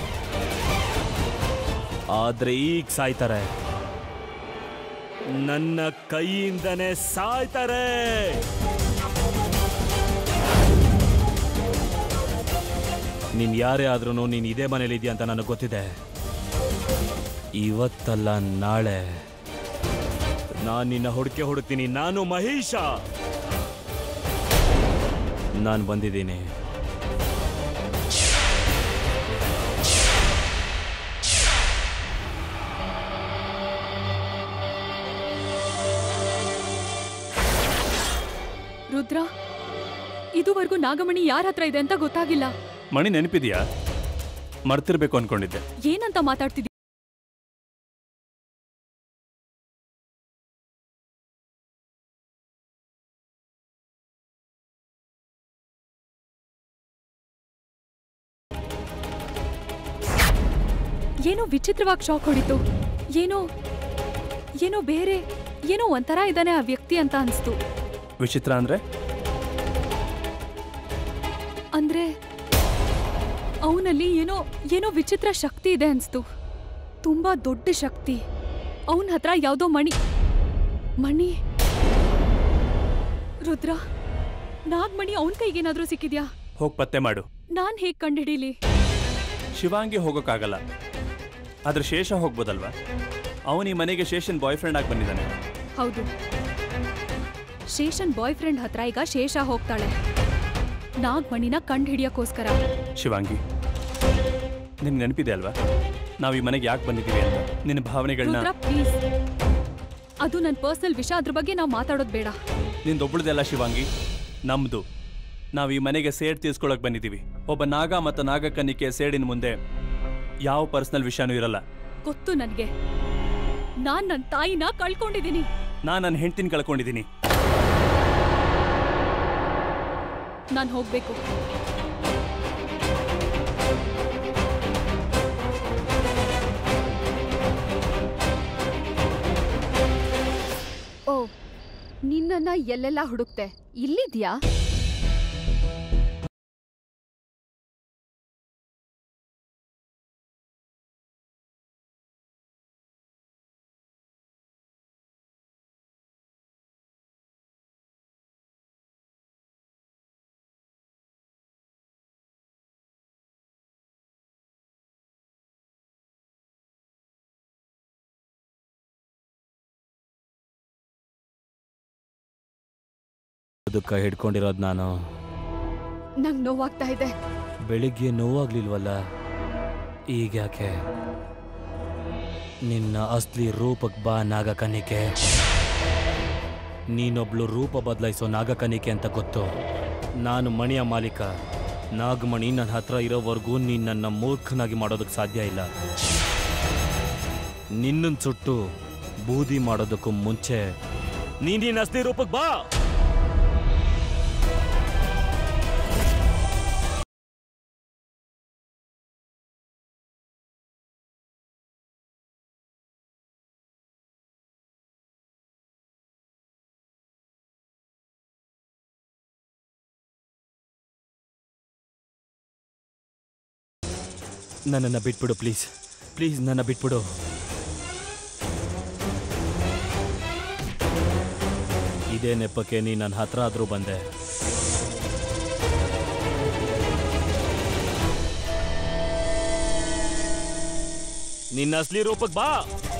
S2: ಆದ್ರೆ ಈಗ ಸಾಯ್ತಾರೆ ನನ್ನ ಕೈಯಿಂದನೇ ಸಾಯ್ತಾರೆ ನೀನ್ ಯಾರೇ ಆದ್ರೂ ನೀನ್ ಇದೇ ಮನೇಲಿ ಇದೆಯಾ ಅಂತ ನನಗೆ ಗೊತ್ತಿದೆ ಇವತ್ತಲ್ಲ ನಾಳೆ ನಾನು ನಿನ್ನ ಹುಡುಕೆ ಹುಡುಕ್ತೀನಿ ನಾನು ಮಹೇಶ ನಾನು ಬಂದಿದ್ದೀನಿ
S1: ರುದ್ರ ಇದುವರೆಗೂ ನಾಗಮಣಿ ಯಾರ ಹತ್ರ ಇದೆ ಅಂತ ಗೊತ್ತಾಗಿಲ್ಲ
S8: ಮಣಿ ನೆನಪಿದ್ಯಾ ಮರ್ತಿರ್ಬೇಕು ಅನ್ಕೊಂಡಿದ್ದೆ
S1: ಏನಂತ ಮಾತಾಡ್ತಿದ್ಯ ಏನೋ ವಿಚಿತ್ರವಾಗಿ ಶಾಕ್ ಹೊಡಿತು ಏನೋ ಏನೋ ಬೇರೆ ಏನೋ ಒಂಥರ ಇದ್ದಾನೆ ಆ ವ್ಯಕ್ತಿ ಅಂತ ಅನ್ಸ್ತು
S8: ವಿಚಿತ್ರ ಅಂದ್ರೆ
S1: ಅಂದ್ರೆ ಅವನಲ್ಲಿ ಏನೋ ಏನೋ ವಿಚಿತ್ರ ಶಕ್ತಿ ಇದೆ ಅನ್ಸ್ತು ತುಂಬಾ ದೊಡ್ಡ ಶಕ್ತಿ ಅವನ ಹತ್ರ ಯಾವ್ದೋ ಮಣಿ ಮಣಿ ರುದ್ರ ನಾಗ್ಮಣಿ ಅವನ ಕೈಗೇನಾದ್ರೂ ಸಿಕ್ಕಿದ್ಯಾ
S8: ಹೋಗ್ ಪತ್ತೆ ಮಾಡು
S1: ನಾನ್ ಹೇಗ್ ಕಂಡಿಡೀಲಿ
S8: ಶಿವಾಂಗಿ ಹೋಗೋಕ್ಕಾಗಲ್ಲ ಆದ್ರೆ ಶೇಷ ಹೋಗ್ಬೋದಲ್ವಾ ಅವನು ಈ ಮನೆಗೆ ಶೇಷನ್ ಬಾಯ್ ಫ್ರೆಂಡ್ ಆಗಿ ಬಂದಿದ್ದಾನೆ
S1: ಹೌದು ಶೇಷನ್ ಬಾಯ್ ಫ್ರೆಂಡ್ ಹತ್ರ ಈಗ ಶೇಷ ಹೋಗ್ತಾಳೆ ನಾಗ್ಮಣಿನ ಕಂಡು ಹಿಡಿಯಕ್ಕೋಸ್ಕರ
S8: ಶಿವಾಂಗಿ ನಿನ್ಗೆ ನೆನಪಿದೆ ಅಲ್ವಾ ನಾವು ಈ ಮನೆಗೆ ಯಾಕೆ ಬಂದಿದ್ದೀವಿ ಅಂತ ನಿನ್ನ ಭಾವನೆಗಳನ್ನ
S1: ರುದ್ರ ಪ್ಲೀಸ್ ಅದು ನನ್ನ ಪರ್ಸನಲ್ ವಿಷಯ ಅದ್ರ ಬಗ್ಗೆ ನಾವು ಮಾತಾಡೋದು ಬೇಡ
S8: ನಿಂದೊಬ್ಬಳದೆಲ್ಲ ಶಿವಾಂಗಿ ನಮ್ದು ನಾವು ಈ ಮನೆಗೆ ಸೇಡ್ ತೀರ್ಸ್ಕೊಳಕ್ ಬಂದಿದ್ದೀವಿ ಒಬ್ಬ ನಾಗ ಮತ್ತು ನಾಗಕನ್ನಿಕೆ ಸೇಡಿನ ಮುಂದೆ ಯಾವ ಪರ್ಸನಲ್ ವಿಷಯನೂ ಇರಲ್ಲ
S1: ಗೊತ್ತು ನನಗೆ ನಾನ್ ನನ್ನ ತಾಯಿನ ಕಳ್ಕೊಂಡಿದ್ದೀನಿ
S8: ನಾನು ನನ್ನ ಹೆಂಡ್ತಿನ ಕಳ್ಕೊಂಡಿದ್ದೀನಿ
S1: ನಾನು ಹೋಗ್ಬೇಕು
S5: ಓ ನಿನ್ನನ್ನ ಎಲ್ಲೆಲ್ಲ ಹುಡುಕ್ತೆ ಇಲ್ಲಿದ್ಯಾ
S2: ದುಃಖ ಹಿಡ್ಕೊಂಡಿರೋದು ನಾನು
S5: ನಂಗ್ ನೋವಾಗ್ತಾ ಇದೆ
S2: ಬೆಳಿಗ್ಗೆ ನೋವಾಗ್ಲಿಲ್ವಲ್ಲ ಈಗ್ಯಾಕೆ ನಿನ್ನ ಅಸ್ಲಿ ರೂಪಕ್ ಬಾ ನಾಗಕನಿಕೆ ನೀನೊಬ್ಳು ರೂಪ ಬದಲಾಯಿಸೋ ನಾಗಕನಿಕೆ ಅಂತ ಗೊತ್ತು ನಾನು ಮಣಿಯ ಮಾಲೀಕ ನಾಗಮಣಿ ನನ್ನ ಹತ್ರ ಇರೋವರೆಗೂ ನೀನು ನನ್ನ ಮೂರ್ಖನಾಗಿ ಮಾಡೋದಕ್ಕೆ ಸಾಧ್ಯ ಇಲ್ಲ ನಿನ್ನನ್ ಸುಟ್ಟು ಬೂದಿ ಮಾಡೋದಕ್ಕೂ ಮುಂಚೆ ನೀನ್ ನಿನ್ನ ಅಸ್ಲಿ ರೂಪಕ್ಕೆ ಬಾ ನನ್ನನ್ನು ಬಿಟ್ಬಿಡು ಪ್ಲೀಸ್ ಪ್ಲೀಸ್ ನನ್ನ ಬಿಟ್ಬಿಡು ಇದೇ ನೆಪಕ್ಕೆ ನೀ ನನ್ನ ಹತ್ರ ಆದರೂ ಬಂದೆ ನಿನ್ನ ಅಸ್ಲಿ ರೂಪಕ್ಕೆ ಬಾ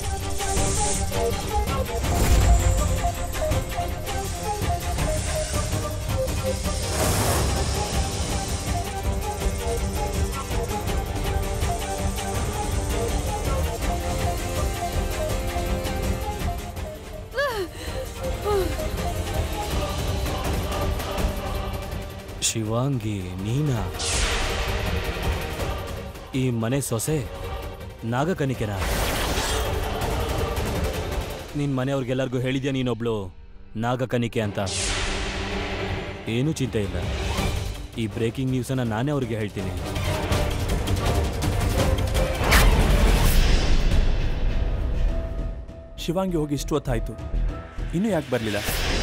S2: ಶಿವಾಂಗಿ ನೀನಾ ಈ ಮನೆ ಸೊಸೆ ನಾಗಕನಿಕೆನ ನಿನ್ ಮನೆಯವ್ರಿಗೆಲ್ಲರಿಗೂ ಹೇಳಿದ್ಯಾ ನೀನೊಬ್ಳು ನಾಗಕನಿಕೆ ಅಂತ ಏನೂ ಚಿಂತೆ ಇಲ್ಲ ಈ ಬ್ರೇಕಿಂಗ್ ನ್ಯೂಸನ್ನ ನಾನೇ ಅವ್ರಿಗೆ ಹೇಳ್ತೀನಿ
S8: ಶಿವಾಂಗಿ ಹೋಗಿ ಇಷ್ಟು ಹೊತ್ತಾಯ್ತು ಇನ್ನೂ ಯಾಕೆ ಬರಲಿಲ್ಲ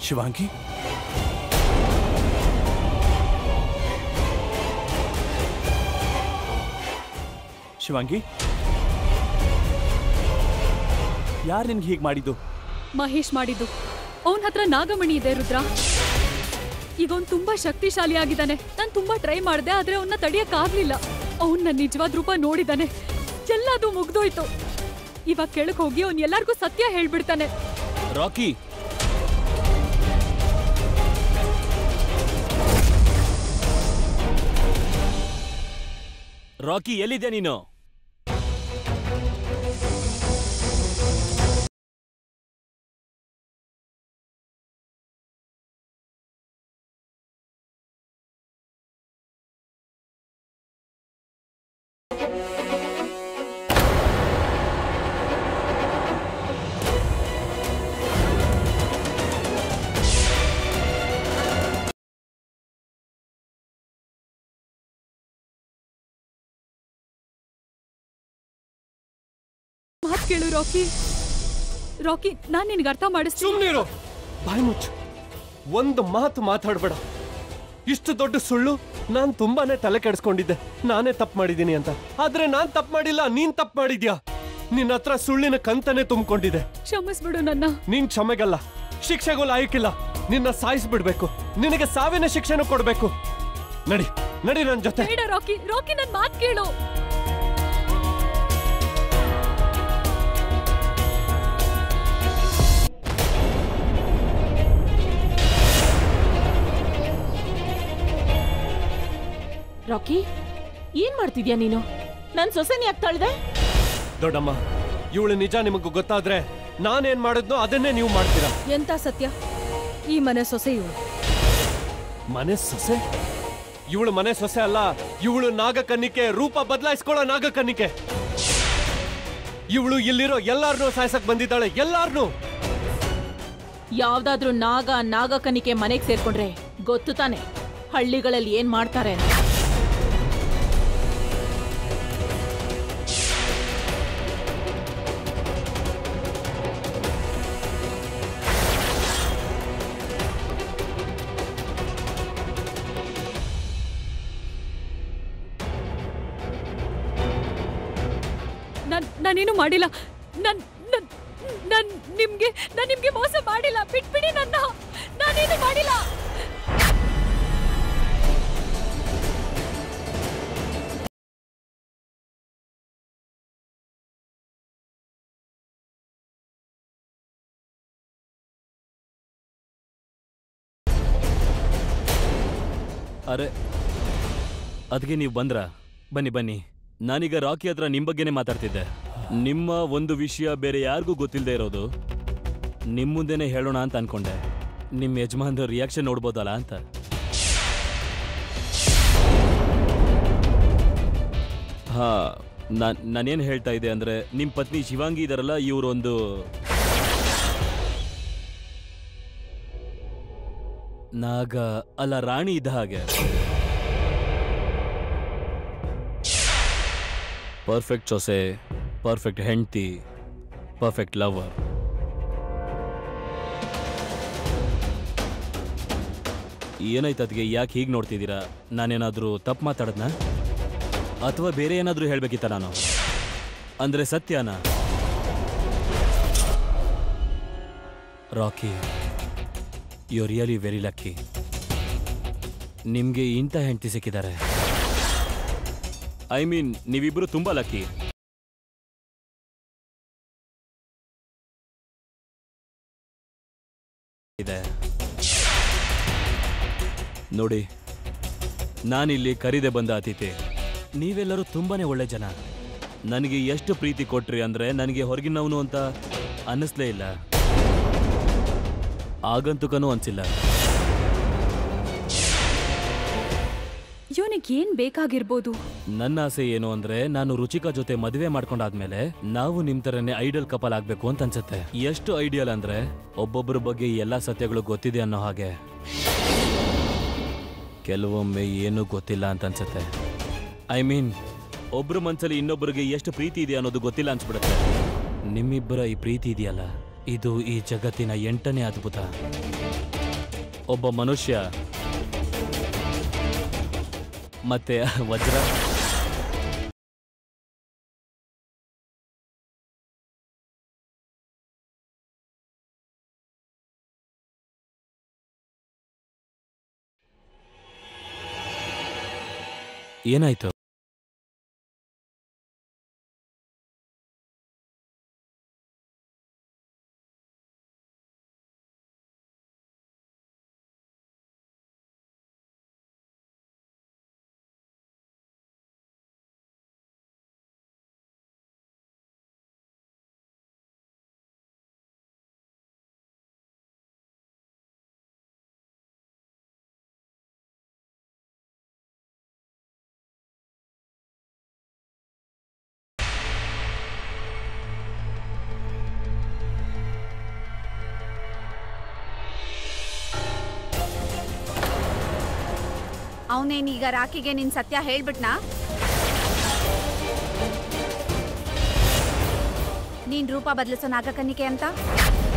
S8: ಶಿವಾಂಗಿ ಶಿವಾಂಗಿ ಯಾರು ನಿನ್ಗೆ ಹೀಗೆ ಮಾಡಿದ್ದು
S1: ಮಹೇಶ್ ಮಾಡಿದ್ದು ಅವನ ಹತ್ರ ನಾಗಮಣಿ ಇದೆ ರುದ್ರ ಈಗ ಅವ್ನು ತುಂಬಾ ಶಕ್ತಿಶಾಲಿ ಆಗಿದ್ದಾನೆ ನಾನು ತುಂಬಾ ಟ್ರೈ ಮಾಡಿದೆ ಆದ್ರೆ ಅವನ್ನ ತಡಿಯಕ್ಕಾಗ್ಲಿಲ್ಲ ಅವ್ನ್ ನನ್ನ ನಿಜವಾದ ರೂಪ ನೋಡಿದಾನೆ ಎಲ್ಲದು ಮುಗ್ದೋಯ್ತು ಇವಾಗ ಕೆಳಗ್ ಹೋಗಿ ಅವ್ನ್ ಎಲ್ಲಾರ್ಗೂ ಸತ್ಯ ಹೇಳ್ಬಿಡ್ತಾನೆ
S2: ರಾಕಿ ರಾಕಿ ಎಲ್ಲಿದೆ ನೀನು
S1: ಮಾತ್ ಕೇಳು ರಾಕಿ ರಾಕಿ ನಾನ್ ನಿನ್ಗೆ ಅರ್ಥ ಮಾಡಿಸ್ತೀನಿ
S7: ಸುಮ್ನಿರು ಬಾಯಿ ಮುಚ್ಚು ಒಂದು ಮಾತು ಮಾತಾಡ್ಬೇಡ ಇಷ್ಟು ದೊಡ್ಡ ಸುಳ್ಳು ನಾನ್ ತುಂಬಾನೇ ತಲೆ ಕೆಡಿಸ್ಕೊಂಡಿದ್ದೆ ನಾನೇ ತಪ್ಪು ಮಾಡಿದ್ದೀನಿ ಅಂತ ಆದ್ರೆ ನಾನ್ ತಪ್ಪು ಮಾಡಿಲ್ಲ ನೀನ್ ತಪ್ಪು ಮಾಡಿದ್ಯಾ ನಿನ್ನ ಹತ್ರ ಸುಳ್ಳಿನ ಕಂತನೇ ತುಂಬಿಕೊಂಡಿದೆ
S1: ಕ್ಷಮಿಸ್ಬಿಡು ನನ್ನ
S7: ನೀನ್ ಕ್ಷಮೆಗಲ್ಲ ಶಿಕ್ಷೆಗೂ ಲಾಯಕ್ಕಿಲ್ಲ ನಿನ್ನ ಸಾಯಿಸ್ಬಿಡ್ಬೇಕು ನಿನಗೆ ಸಾವಿನ ಶಿಕ್ಷೆನೂ ಕೊಡ್ಬೇಕು ನಡಿ ನಡಿ ನನ್ ಜೊತೆ
S1: ಬೇಡ ರಾಕಿ ರಾಕಿ ನನ್ ಮಾತ್ ಕೇಳು
S3: ರಾಕಿ ಏನ್ ಮಾಡ್ತಿದ್ಯಾ ನೀನು ನನ್ ಸೊಸೆನ್ ಯಾಕೆ ತಳ್ದೆ
S7: ದೊಡ್ಡಮ್ಮ ಇವಳು ನಿಜ ನಿಮಗೂ ಗೊತ್ತಾದ್ರೆ ನಾನೇನ್ ಮಾಡಿದ್ನೋ ಅದನ್ನೇ ನೀವು ಮಾಡ್ತೀರಾ
S4: ಎಂತ ಸತ್ಯ ಈ ಮನೆ ಸೊಸೆ ಇವಳು
S7: ಮನೆ ಸೊಸೆ ಇವಳು ಮನೆ ಸೊಸೆ ಅಲ್ಲ ಇವಳು ನಾಗಕನ್ನಿಕೆ ರೂಪ ಬದಲಾಯಿಸ್ಕೊಳ್ಳೋ ನಾಗಕನ್ನಿಕೆ ಇವಳು ಇಲ್ಲಿರೋ ಎಲ್ಲಾರ್ನೂ ಸಾಯ್ಸಕ್ ಬಂದಿದ್ದಾಳೆ ಎಲ್ಲಾರ್ನೂ
S3: ಯಾವ್ದಾದ್ರೂ ನಾಗ ನಾಗಕನಿಕೆ ಮನೆಗ್ ಸೇರ್ಕೊಂಡ್ರೆ ಗೊತ್ತು ತಾನೆ ಹಳ್ಳಿಗಳಲ್ಲಿ ಏನ್ ಮಾಡ್ತಾರೆ ಅಂತ
S1: ನಾನ್ ನಾನೇನು ಮಾಡಿಲ್ಲ ನನ್ ನನ್ ನಾನ್ ನಿಮ್ಗೆ ನಾನ್ ನಿಮ್ಗೆ ಮೋಸ ಮಾಡಿಲ್ಲ ಬಿಟ್ಬಿಡಿ ನನ್ನ ನಾನೇನು ಮಾಡಿಲ್ಲ
S2: ಅರೆ ಅದಕ್ಕೆ ನೀವು ಬಂದ್ರ ಬನ್ನಿ ಬನ್ನಿ ನಾನೀಗ ರಾಕಿ ಹತ್ರ ನಿಮ್ ಬಗ್ಗೆನೇ ಮಾತಾಡ್ತಿದ್ದೆ ನಿಮ್ಮ ಒಂದು ವಿಷಯ ಬೇರೆ ಯಾರಿಗೂ ಗೊತ್ತಿಲ್ಲದೆ ಇರೋದು ನಿಮ್ಮ ಮುಂದೆನೆ ಹೇಳೋಣ ಅಂತ ಅನ್ಕೊಂಡೆ ನಿಮ್ಮ ಯಜಮಾನ್ರ ರಿಯಾಕ್ಷನ್ ನೋಡ್ಬೋದಲ್ಲ ಅಂತ ಹಾ ನಾನ್ ನಾನೇನು ಹೇಳ್ತಾ ಇದ್ದೆ ಅಂದ್ರೆ ನಿಮ್ಮ ಪತ್ನಿ ಶಿವಾಂಗಿ ಇದಾರಲ್ಲ ಇವರೊಂದು ನಾಗ ಅಲ್ಲ ರಾಣಿ ಇದ್ದ ಹಾಗೆ ಪರ್ಫೆಕ್ಟ್ ಸೊಸೆ ಪರ್ಫೆಕ್ಟ್ ಹೆಂಡತಿ ಪರ್ಫೆಕ್ಟ್ ಲವರ್ ಏನಾಯ್ತು ಅದಕ್ಕೆ ಯಾಕೆ ಹೀಗೆ ನೋಡ್ತಿದ್ದೀರಾ ನಾನೇನಾದರೂ ತಪ್ಪು ಮಾತಾಡದ್ನ ಅಥವಾ ಬೇರೆ ಏನಾದರೂ ಹೇಳ್ಬೇಕಿತ್ತ ನಾನು ಅಂದ್ರೆ ಸತ್ಯನಾ Rocky you really very lucky ನಿಮಗೆ ಇಂಥ ಹೆಂಡತಿ ಸಿಕ್ಕಿದ್ದಾರೆ ಐ ಮೀನ್ ನೀವಿಬ್ರು ತುಂಬಾ ಲಕ್ಕಿ ಇದೆ ನೋಡಿ ನಾನಿಲ್ಲಿ ಕರೀದೆ ಬಂದ ಅತಿಥಿ ನೀವೆಲ್ಲರೂ ತುಂಬಾನೇ ಒಳ್ಳೆ ಜನ ನನಗೆ ಎಷ್ಟು ಪ್ರೀತಿ ಕೊಟ್ರಿ ಅಂದ್ರೆ ನನಗೆ ಹೊರಗಿನವನು ಅಂತ ಅನ್ನಿಸ್ಲೇ ಇಲ್ಲ ಆಗಂತುಕನೂ ಅನ್ಸಿಲ್ಲ
S1: ಇವನಿಗೆ ಏನ್ ಬೇಕಾಗಿರ್ಬೋದು
S2: ನನ್ನ ಆಸೆ ಏನು ಅಂದ್ರೆ ನಾನು ರುಚಿಕಾ ಜೊತೆ ಮದುವೆ ಮಾಡ್ಕೊಂಡಾದ್ಮೇಲೆ ನಾವು ನಿಮ್ ತರನೇ ಐಡಲ್ ಕಪಲ್ ಆಗ್ಬೇಕು ಅಂತ ಅನ್ಸುತ್ತೆ ಎಷ್ಟು ಐಡಿಯಲ್ ಅಂದ್ರೆ ಒಬ್ಬೊಬ್ಬರ ಬಗ್ಗೆ ಎಲ್ಲಾ ಸತ್ಯಗಳು ಗೊತ್ತಿದೆ ಅನ್ನೋ ಹಾಗೆ ಕೆಲವೊಮ್ಮೆ ಏನೂ ಗೊತ್ತಿಲ್ಲ ಅಂತ ಅನ್ಸುತ್ತೆ ಐ ಮೀನ್ ಒಬ್ರ ಮನ್ಸಲ್ಲಿ ಇನ್ನೊಬ್ಬರಿಗೆ ಎಷ್ಟು ಪ್ರೀತಿ ಇದೆ ಅನ್ನೋದು ಗೊತ್ತಿಲ್ಲ ಅನ್ಸ್ಬಿಡುತ್ತೆ ನಿಮ್ಮಿಬ್ಬರ ಈ ಪ್ರೀತಿ ಇದೆಯಲ್ಲ ಇದು ಈ ಜಗತ್ತಿನ ಎಂಟನೇ ಅದ್ಭುತ ಒಬ್ಬ ಮನುಷ್ಯ ಮತ್ತೆ ವಜ್ರ ಏನಾಯ್ತು
S5: ಅವನೇನೀಗ ರಾಕಿಗೆ ನಿನ್ ಸತ್ಯ ಹೇಳ್ಬಿಟ್ನಾ ನೀನ್ ರೂಪ ಬದಲಿಸೋ ನಾಗಕನ್ನಿಕೆ ಅಂತ